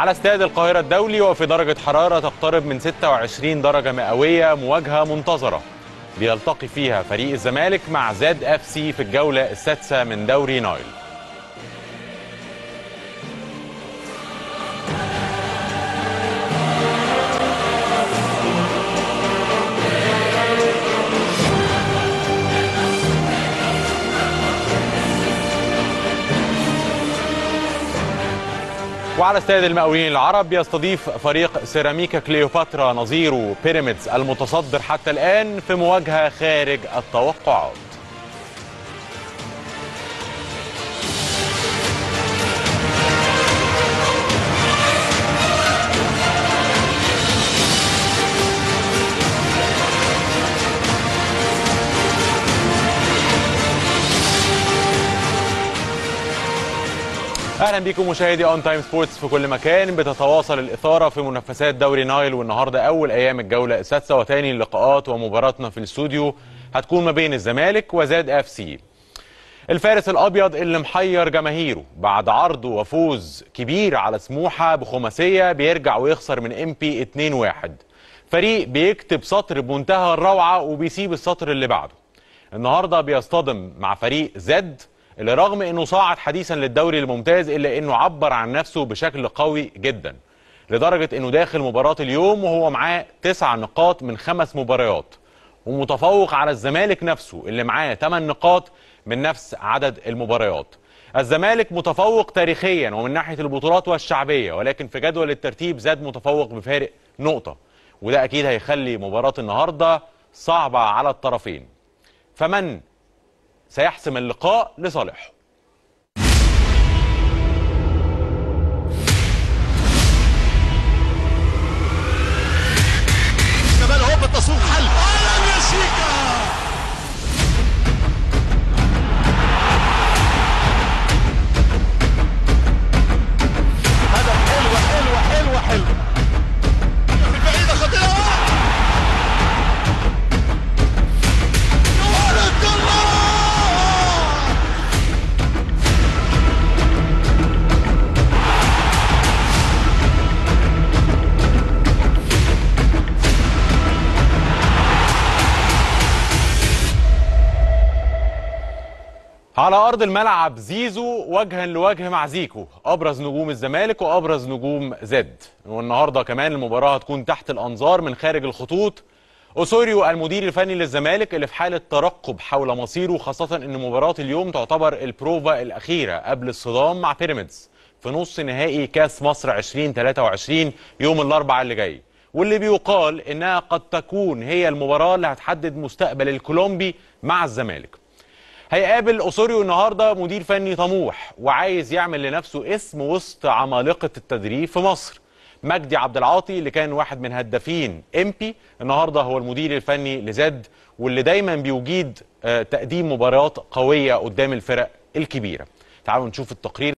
على استاد القاهرة الدولي وفي درجة حرارة تقترب من 26 درجة مئوية مواجهة منتظرة بيلتقي فيها فريق الزمالك مع زد اف سي في الجولة السادسة من دوري نايل وعلى استاد المقاولين العرب يستضيف فريق سيراميكا كليوباترا نظيره بيراميدز المتصدر حتى الآن في مواجهة خارج التوقعات اهلا بكم مشاهدي اون تايم سبورتس في كل مكان بتتواصل الاثاره في منافسات دوري نايل والنهارده اول ايام الجوله السادسه وثاني اللقاءات ومباراتنا في الاستوديو هتكون ما بين الزمالك وزاد اف سي الفارس الابيض اللي محير جماهيره بعد عرض وفوز كبير على سموحه بخماسيه بيرجع ويخسر من ام بي 2-1 فريق بيكتب سطر بمنتهى الروعه وبيسيب السطر اللي بعده النهارده بيصطدم مع فريق زد اللي رغم انه صعد حديثا للدوري الممتاز الا انه عبر عن نفسه بشكل قوي جدا لدرجه انه داخل مباراه اليوم وهو معاه تسع نقاط من خمس مباريات ومتفوق على الزمالك نفسه اللي معاه 8 نقاط من نفس عدد المباريات الزمالك متفوق تاريخيا ومن ناحيه البطولات والشعبيه ولكن في جدول الترتيب زاد متفوق بفارق نقطه وده اكيد هيخلي مباراه النهارده صعبه على الطرفين فمن سيحسم اللقاء لصالحه كمان هو بالتصوير حل على يا هدف حلوة حلوة حلوة حلوة في البعيدة خطيرة ولد الله على ارض الملعب زيزو وجها لوجه مع زيكو ابرز نجوم الزمالك وابرز نجوم زد والنهارده كمان المباراه هتكون تحت الانظار من خارج الخطوط اوسوريو المدير الفني للزمالك اللي في حاله ترقب حول مصيره خاصه ان مباراه اليوم تعتبر البروفا الاخيره قبل الصدام مع بيراميدز في نص نهائي كاس مصر 2023 يوم الاربعاء اللي جاي واللي بيقال انها قد تكون هي المباراه اللي هتحدد مستقبل الكولومبي مع الزمالك هيقابل اوسوريو النهارده مدير فني طموح وعايز يعمل لنفسه اسم وسط عمالقه التدريب في مصر مجدي عبد العاطي اللي كان واحد من هدافين امبي النهارده هو المدير الفني لزد واللي دايما بيجيد آه، تقديم مباريات قويه قدام الفرق الكبيره تعالوا نشوف التقرير